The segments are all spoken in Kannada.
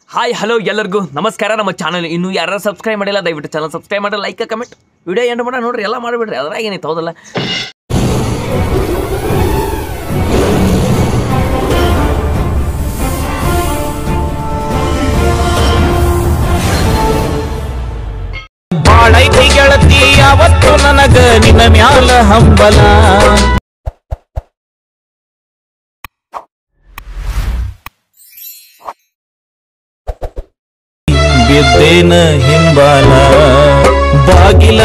ಹಾಯ್ ಹಲೋ ಎಲ್ಲರಿಗೂ ನಮಸ್ಕಾರ ನಮ್ಮ ಚಾನಲ್ ಇನ್ನು ಯಾರು ಸಬ್ಸ್ಕ್ರೈಬ್ ಮಾಡಿಲ್ಲ ದಯವಿಟ್ಟು ಚಾನಲ್ ಸಬ್ಸ್ಕ್ರೈಬ್ ಮಾಡಿ ಲೈಕ್ ಕಮೆಂಟ್ ವಿಡಿಯೋ ಎಂಡ್ ಮಾಡ ನೋಡ್ರಿ ಎಲ್ಲ ಮಾಡಿಬಿಡ್ರಿ ಅದ್ರಾಗ ಏನೈತೆ ಹೌದಲ್ಲ ಬಾಳೈತಿ ಗೆಳತಿ ಯಾವತ್ತು ನನಗ ನಿನ್ನ ಮ್ಯಾಲ ಹಂಬಲ ಬಿದ್ದೇನ ಹಿಂಬಾಲ ಬಾಗಿಲ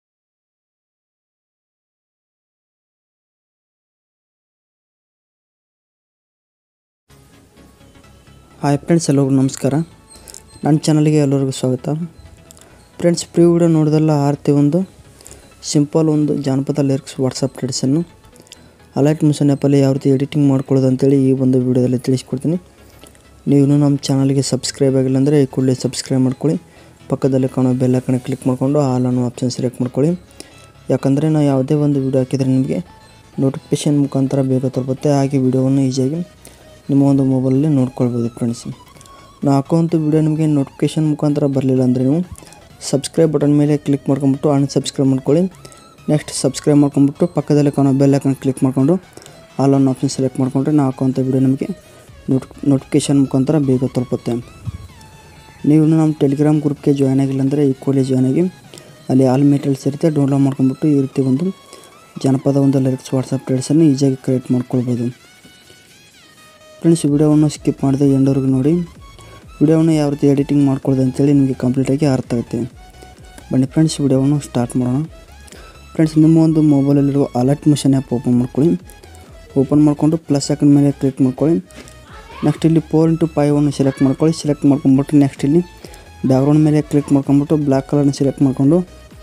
ಹಾಯ್ ಫ್ರೆಂಡ್ಸ್ ಎಲ್ಲರಿಗೂ ನಮಸ್ಕಾರ ನನ್ನ ಚಾನಲ್ಗೆ ಎಲ್ಲರಿಗೂ ಸ್ವಾಗತ ಫ್ರೆಂಡ್ಸ್ ಪ್ರೀ ವಿಡಿಯೋ ನೋಡಿದೆಲ್ಲ ಆರ್ತಿ ಒಂದು ಸಿಂಪಲ್ ಒಂದು ಜಾನಪದ ಲಿರಿಕ್ಸ್ ವಾಟ್ಸಪ್ ಟ್ರೆಡ್ಸನ್ನು ಅಲೈಟ್ ಮಿಷನ್ ಆ್ಯಪಲ್ಲಿ ಯಾವ ರೀತಿ ಎಡಿಟಿಂಗ್ ಮಾಡ್ಕೊಳ್ಳೋದು ಅಂತೇಳಿ ಈ ಒಂದು ವಿಡಿಯೋದಲ್ಲಿ ತಿಳಿಸ್ಕೊಡ್ತೀನಿ ನೀವು ಇನ್ನೂ ನಮ್ಮ ಚಾನಲ್ಗೆ ಸಬ್ಸ್ಕ್ರೈಬ್ ಆಗಿಲ್ಲ ಅಂದರೆ ಈ ಕೂಡಲೇ ಸಬ್ಸ್ಕ್ರೈಬ್ ಮಾಡ್ಕೊಳ್ಳಿ ಪಕ್ಕದಲ್ಲಿ ಕಾಣೋ ಬೆಲ್ ಐಕನ್ ಕ್ಲಿಕ್ ಮಾಡಿಕೊಂಡು ಆಲ್ ಅನ್ನೋ ಆಪ್ಷನ್ ಸೆಲೆಕ್ಟ್ ಮಾಡ್ಕೊಳ್ಳಿ ಯಾಕಂದರೆ ನಾವು ಯಾವುದೇ ಒಂದು ವಿಡಿಯೋ ಹಾಕಿದರೆ ನಿಮಗೆ ನೋಟಿಫಿಕೇಷನ್ ಮುಖಾಂತರ ಬೇಗ ತಲುಪುತ್ತೆ ಹಾಗೆ ವಿಡಿಯೋವನ್ನು ಈಸಿಯಾಗಿ ನಿಮ್ಮ ಒಂದು ಮೊಬೈಲಲ್ಲಿ ನೋಡ್ಕೊಳ್ಬೋದು ಫ್ರೆಂಡ್ಸ್ ನಾವು ಹಾಕೋವಂಥ ವಿಡಿಯೋ ನಿಮಗೆ ನೋಟಿಫಿಕೇಷನ್ ಮುಖಾಂತರ ಬರಲಿಲ್ಲ ಅಂದರೆ ನೀವು ಸಬ್ಸ್ಕ್ರೈಬ್ ಬಟನ್ ಮೇಲೆ ಕ್ಲಿಕ್ ಮಾಡ್ಕೊಂಬಿಟ್ಟು ಅನ್ಸಬ್ಸ್ಕ್ರೈಬ್ ಮಾಡ್ಕೊಳ್ಳಿ ನೆಕ್ಸ್ಟ್ ಸಬ್ಸ್ಕ್ರೈಬ್ ಮಾಡ್ಕೊಂಬಿಟ್ಟು ಪಕ್ಕದಲ್ಲಿ ಕಾಣೋ ಬೆಲ್ ಐಕನ್ ಕ್ಲಿಕ್ ಮಾಡಿಕೊಂಡು ಆಲ್ ಆನ್ ಆಪ್ಷನ್ ಸೆಲೆಕ್ಟ್ ಮಾಡಿಕೊಂಡ್ರೆ ನಾವು ಹಾಕೋವಂಥ ವಿಡಿಯೋ ನಿಮಗೆ ನೋಟ್ ನೋಟಿಫಿಕೇಷನ್ ಮುಖಾಂತರ ಬೇಗ ತಲುಪುತ್ತೆ ನೀವು ಇನ್ನೂ ನಮ್ಮ ಟೆಲಿಗ್ರಾಮ್ ಗ್ರೂಪ್ಗೆ ಜಾಯ್ನ್ ಆಗಿಲ್ಲ ಅಂದರೆ ಈ ಕೂಡಲೇ ಜಾಯ್ನ್ ಆಗಿ ಅಲ್ಲಿ ಆಲ್ ಮೆಟೀರಿಯಲ್ಸ್ ಇರುತ್ತೆ ಡೌನ್ಲೋಡ್ ಮಾಡ್ಕೊಂಬಿಟ್ಟು ಈ ರೀತಿ ಒಂದು ಜನಪದ ಒಂದು ಲಿರಿಕ್ಸ್ ವಾಟ್ಸಪ್ ಟ್ರೇಡ್ಸನ್ನು ಈಸಿಯಾಗಿ ಕ್ರಿಯೇಟ್ ಮಾಡ್ಕೊಳ್ಬೋದು ಫ್ರೆಂಡ್ಸ್ ವಿಡಿಯೋವನ್ನು ಸ್ಕಿಪ್ ಮಾಡಿದೆ ಎಂಡವರೆಗೂ ನೋಡಿ ವಿಡಿಯೋವನ್ನು ಯಾವ ರೀತಿ ಎಡಿಟಿಂಗ್ ಮಾಡ್ಕೊಳ್ಳೋದು ಅಂತೇಳಿ ನಿಮಗೆ ಕಂಪ್ಲೀಟಾಗಿ ಅರ್ಥ ಆಗುತ್ತೆ ಬನ್ನಿ ಫ್ರೆಂಡ್ಸ್ ವಿಡಿಯೋವನ್ನು ಸ್ಟಾರ್ಟ್ ಮಾಡೋಣ ಫ್ರೆಂಡ್ಸ್ ನಿಮ್ಮ ಒಂದು ಮೊಬೈಲಲ್ಲಿರುವ ಅಲರ್ಟ್ ಮಿಷನ್ ಆ್ಯಪ್ ಓಪನ್ ಮಾಡ್ಕೊಳ್ಳಿ ಓಪನ್ ಮಾಡಿಕೊಂಡು ಪ್ಲಸ್ ಹಾಕಿದ ಮೇಲೆ ಕ್ಲಿಕ್ ಮಾಡ್ಕೊಳ್ಳಿ ನೆಕ್ಸ್ಟ್ ಇಲ್ಲಿ ಫೋರ್ ಇಂಟು ಫೈವನ್ನು ಸೆಲೆಕ್ಟ್ ಮಾಡ್ಕೊಳ್ಳಿ ಸೆಲೆಕ್ಟ್ ಮಾಡ್ಕೊಂಬಿಟ್ಟು ನೆಕ್ಸ್ಟ್ ಇಲ್ಲಿ ಬ್ಯಾಕ್ಗ್ರೌಂಡ್ ಮೇಲೆ ಕ್ಲಿಕ್ ಮಾಡ್ಕೊಂಬಿಟ್ಟು ಬ್ಲ್ಯಾಕ್ ಕಲರ್ನ ಸೆಲೆಕ್ಟ್ ಮಾಡಿಕೊಂಡು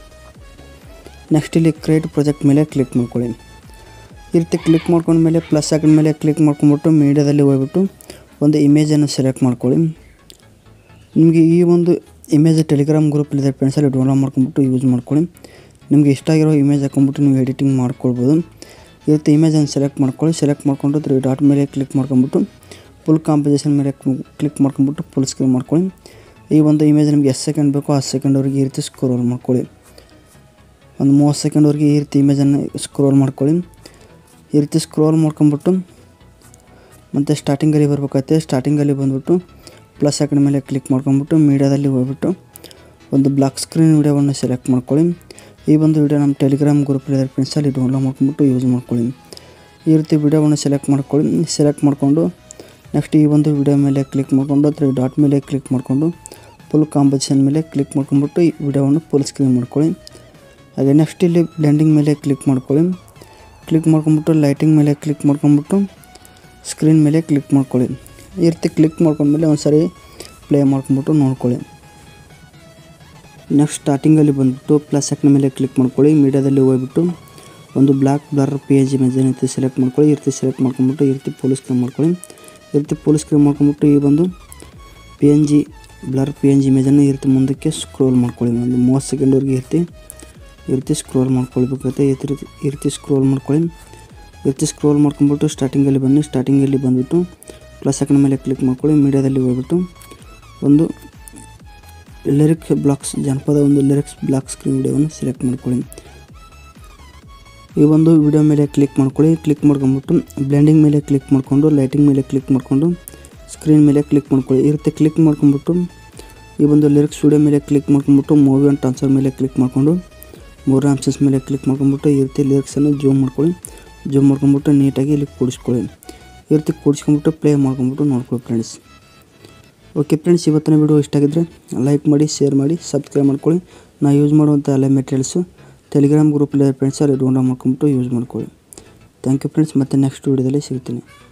ನೆಕ್ಸ್ಟ್ ಇಲ್ಲಿ ಕ್ರಿಯೇಟ್ ಪ್ರಾಜೆಕ್ಟ್ ಮೇಲೆ ಕ್ಲಿಕ್ ಮಾಡ್ಕೊಳ್ಳಿ ಈ ರೀತಿ ಕ್ಲಿಕ್ ಮಾಡ್ಕೊಂಡ್ಮೇಲೆ ಪ್ಲಸ್ ಹಾಕಿದ ಮೇಲೆ ಕ್ಲಿಕ್ ಮಾಡ್ಕೊಂಬಿಟ್ಟು ಮೀಡಿಯಾದಲ್ಲಿ ಹೋಗ್ಬಿಟ್ಟು ಒಂದು ಇಮೇಜನ್ನು ಸೆಲೆಕ್ಟ್ ಮಾಡ್ಕೊಳ್ಳಿ ನಿಮಗೆ ಈ ಒಂದು ಇಮೇಜ್ ಟೆಲಿಗ್ರಾಮ್ ಗ್ರೂಪಲ್ಲಿದೆ ಫ್ರೆಂಡ್ಸಲ್ಲಿ ಡೌನ್ಲೋಡ್ ಮಾಡ್ಕೊಂಬಿಟ್ಟು ಯೂಸ್ ಮಾಡ್ಕೊಳ್ಳಿ ನಿಮಗೆ ಇಷ್ಟ ಆಗಿರೋ ಇಮೇಜ್ ಹಾಕೊಂಬಿಟ್ಟು ನೀವು ಎಡಿಟಿಂಗ್ ಮಾಡ್ಕೊಳ್ಬೋದು ಈ ರೀತಿ ಇಮೇಜನ್ನು ಸೆಲೆಕ್ಟ್ ಮಾಡ್ಕೊಳ್ಳಿ ಸೆಲೆಕ್ಟ್ ಮಾಡ್ಕೊಂಡು ತ್ರೀ ಡಾಟ್ ಮೇಲೆ ಕ್ಲಿಕ್ ಮಾಡ್ಕೊಂಬಿಟ್ಟು ಫುಲ್ ಕಾಂಪೋಸಿಷನ್ ಮೇಲೆ ಕ್ಲಿಕ್ ಮಾಡ್ಕೊಂಬಿಟ್ಟು ಫುಲ್ ಸ್ಕ್ರೀನ್ ಮಾಡ್ಕೊಳ್ಳಿ ಈ ಒಂದು ಇಮೇಜ್ ನಿಮಗೆ ಎಷ್ಟು ಸೆಕೆಂಡ್ ಬೇಕೋ ಆ ಸೆಕೆಂಡ್ವರೆಗೆ ಈ ರೀತಿ ಸ್ಕ್ರೋಲ್ ಮಾಡ್ಕೊಳ್ಳಿ ಒಂದು ಮೂವತ್ತು ಸೆಕೆಂಡ್ವರೆಗೆ ಈ ರೀತಿ ಇಮೇಜನ್ನು ಸ್ಕ್ರೋಲ್ ಮಾಡ್ಕೊಳ್ಳಿ ಈ ರೀತಿ ಸ್ಕ್ರೋಲ್ ಮಾಡ್ಕೊಂಬಿಟ್ಟು ಮತ್ತು ಸ್ಟಾರ್ಟಿಂಗಲ್ಲಿ ಬರ್ಬೇಕಾಗುತ್ತೆ ಸ್ಟಾರ್ಟಿಂಗಲ್ಲಿ ಬಂದುಬಿಟ್ಟು ಪ್ಲಸ್ ಹಾಕಿದ ಮೇಲೆ ಕ್ಲಿಕ್ ಮಾಡ್ಕೊಂಬಿಟ್ಟು ಮೀಡಿಯಾದಲ್ಲಿ ಹೋಗ್ಬಿಟ್ಟು ಒಂದು ಬ್ಲಾಕ್ ಸ್ಕ್ರೀನ್ ವಿಡಿಯೋವನ್ನು ಸೆಲೆಕ್ಟ್ ಮಾಡ್ಕೊಳ್ಳಿ ಈ ಒಂದು ವಿಡಿಯೋ ನಮ್ಮ ಟೆಲಿಗ್ರಾಮ್ ಗ್ರೂಪಲ್ಲಿದೆ ಫ್ರೆಂಡ್ಸಲ್ಲಿ ಡೌನ್ಲೋಡ್ ಮಾಡ್ಕೊಂಬಿಟ್ಟು ಯೂಸ್ ಮಾಡ್ಕೊಳ್ಳಿ ಈ ರೀತಿ ವಿಡಿಯೋವನ್ನು ಸೆಲೆಕ್ಟ್ ಮಾಡ್ಕೊಳ್ಳಿ ಸೆಲೆಕ್ಟ್ ಮಾಡಿಕೊಂಡು ನೆಕ್ಸ್ಟ್ ಈ ಒಂದು ವಿಡಿಯೋ ಮೇಲೆ ಕ್ಲಿಕ್ ಮಾಡಿಕೊಂಡು ತ್ರೀ ಡಾಟ್ ಮೇಲೆ ಕ್ಲಿಕ್ ಮಾಡಿಕೊಂಡು ಫುಲ್ ಕಾಂಪೋಸಿಷನ್ ಮೇಲೆ ಕ್ಲಿಕ್ ಮಾಡ್ಕೊಂಬಿಟ್ಟು ಈ ವಿಡಿಯೋವನ್ನು ಫುಲ್ ಸ್ಕ್ರೀನ್ ಮಾಡ್ಕೊಳ್ಳಿ ಹಾಗೆ ನೆಕ್ಸ್ಟ್ ಇಲ್ಲಿ ಬ್ಲೆಂಡಿಂಗ್ ಮೇಲೆ ಕ್ಲಿಕ್ ಮಾಡ್ಕೊಳ್ಳಿ ಕ್ಲಿಕ್ ಮಾಡ್ಕೊಂಬಿಟ್ಟು ಲೈಟಿಂಗ್ ಮೇಲೆ ಕ್ಲಿಕ್ ಮಾಡ್ಕೊಂಬಿಟ್ಟು ಸ್ಕ್ರೀನ್ ಮೇಲೆ ಕ್ಲಿಕ್ ಮಾಡ್ಕೊಳ್ಳಿ ಈ ರೀತಿ ಕ್ಲಿಕ್ ಮಾಡ್ಕೊಂಡ್ಮೇಲೆ ಒಂದು ಸರಿ ಪ್ಲೇ ಮಾಡ್ಕೊಂಬಿಟ್ಟು ನೋಡ್ಕೊಳ್ಳಿ ನೆಕ್ಸ್ಟ್ ಸ್ಟಾರ್ಟಿಂಗಲ್ಲಿ ಬಂದುಬಿಟ್ಟು ಪ್ಲಸ್ ಹಾಕಿನ ಮೇಲೆ ಕ್ಲಿಕ್ ಮಾಡ್ಕೊಳ್ಳಿ ಮೀಡಿಯಾದಲ್ಲಿ ಹೋಗ್ಬಿಟ್ಟು ಒಂದು black blur P H image ಏನೈತೆ ಸೆಲೆಕ್ಟ್ ಮಾಡ್ಕೊಳ್ಳಿ ಈ ರೀತಿ ಸೆಲೆಕ್ಟ್ ಮಾಡ್ಕೊಂಬಿಟ್ಟು ಈ ರೀತಿ ಫುಲ್ ಸ್ಕ್ರೀನ್ ಮಾಡ್ಕೊಳ್ಳಿ ಈ ರೀತಿ ಫುಲ್ ಸ್ಕ್ರೀನ್ ಮಾಡ್ಕೊಂಬಿಟ್ಟು ಈ ಒಂದು P N G blur P N G ಇಮೇಜನ್ನು ಈ ರೀತಿ ಮುಂದಕ್ಕೆ ಸ್ಕ್ರೋಲ್ ಮಾಡ್ಕೊಳ್ಳಿ ಒಂದು ಮೂವತ್ತು ಸೆಕೆಂಡ್ವರೆಗೆ ಈ ರೀತಿ ಈ ರೀತಿ ಸ್ಕ್ರೋಲ್ ಮಾಡ್ಕೊಳ್ಬೇಕಾಗುತ್ತೆ ಈ ರೀತಿ ಈ ರೀತಿ ಸ್ಕ್ರೋಲ್ ಮಾಡ್ಕೊಳ್ಳಿ ಈ ರೀತಿ ಸ್ಕ್ರೋಲ್ ಮಾಡ್ಕೊಂಬಿಟ್ಟು ಸ್ಟಾರ್ಟಿಂಗಲ್ಲಿ ಬನ್ನಿ ಸ್ಟಾರ್ಟಿಂಗಲ್ಲಿ ಬಂದುಬಿಟ್ಟು ಪ್ಲಸ್ ಹಾಕಿನ ಮೇಲೆ ಕ್ಲಿಕ್ ಮಾಡ್ಕೊಳ್ಳಿ ಮೀಡಿಯಾದಲ್ಲಿ ಹೋಗ್ಬಿಟ್ಟು ಒಂದು ಲಿರಿಕ್ ಬ್ಲಾಕ್ಸ್ ಜನಪದ ಒಂದು ಲಿರಿಕ್ಸ್ ಬ್ಲಾಕ್ ಸ್ಕ್ರೀನ್ ವಿಡಿಯೋವನ್ನು ಸೆಲೆಕ್ಟ್ ಮಾಡ್ಕೊಳ್ಳಿ ಈ ಒಂದು ವಿಡಿಯೋ ಮೇಲೆ ಕ್ಲಿಕ್ ಮಾಡ್ಕೊಳ್ಳಿ ಕ್ಲಿಕ್ ಮಾಡ್ಕೊಂಬಿಟ್ಟು ಬ್ಲೆಂಡಿಂಗ್ ಮೇಲೆ ಕ್ಲಿಕ್ ಮಾಡಿಕೊಂಡು ಲೈಟಿಂಗ್ ಮೇಲೆ ಕ್ಲಿಕ್ ಮಾಡಿಕೊಂಡು ಸ್ಕ್ರೀನ್ ಮೇಲೆ ಕ್ಲಿಕ್ ಮಾಡ್ಕೊಳ್ಳಿ ಈ ರೀತಿ ಕ್ಲಿಕ್ ಮಾಡ್ಕೊಂಬಿಟ್ಟು ಈ ಒಂದು ಲಿರಿಕ್ಸ್ ವಿಡಿಯೋ ಮೇಲೆ ಕ್ಲಿಕ್ ಮಾಡ್ಕೊಂಬಿಟ್ಟು ಮೂವಿ ಆ್ಯಂಡ್ ಟ್ರಾನ್ಸ್ಫರ್ ಮೇಲೆ ಕ್ಲಿಕ್ ಮಾಡಿಕೊಂಡು ಮೂರು ಆಪ್ಷನ್ಸ್ ಮೇಲೆ ಕ್ಲಿಕ್ ಮಾಡ್ಕೊಂಬಿಟ್ಟು ಈ ರೀತಿ ಲಿರಿಕ್ಸನ್ನು ಜೂಮ್ ಮಾಡ್ಕೊಳ್ಳಿ ಜೂಮ್ ಮಾಡ್ಕೊಂಬಿಟ್ಟು ನೀಟಾಗಿ ಇಲ್ಲಿ ಕೂಡಿಸ್ಕೊಳ್ಳಿ ಈ ರೀತಿ ಕೂಡಿಸ್ಕೊಂಬಿಟ್ಟು ಪ್ಲೇ ಮಾಡ್ಕೊಂಬಿಟ್ಟು ನೋಡ್ಕೊಳ್ಳಿ ಫ್ರೆಂಡ್ಸ್ ಓಕೆ ಫ್ರೆಂಡ್ಸ್ ಇವತ್ತಿನ ವಿಡಿಯೋ ಇಷ್ಟ ಆಗಿದ್ದರೆ ಲೈಕ್ ಮಾಡಿ ಶೇರ್ ಮಾಡಿ ಸಬ್ಸ್ಕ್ರೈಬ್ ಮಾಡ್ಕೊಳ್ಳಿ ನಾ ಯೂಸ್ ಮಾಡುವಂಥ ಎಲ್ಲ ಮೆಟೀರಿಯಲ್ಸು ಟೆಲಿಗ್ರಾಮ್ ಗ್ರೂಪಲ್ಲಿ ಫ್ರೆಂಡ್ಸ್ ಅಲ್ಲಿ ಡೌನ್ಲೋಡ್ ಮಾಡ್ಕೊಂಬಿಟ್ಟು ಯೂಸ್ ಮಾಡ್ಕೊಳ್ಳಿ ಥ್ಯಾಂಕ್ ಯು ಫ್ರೆಂಡ್ಸ್ ಮತ್ತೆ ನೆಕ್ಸ್ಟ್ ವಿಡಿಯೋದಲ್ಲಿ ಸಿಗ್ತೀನಿ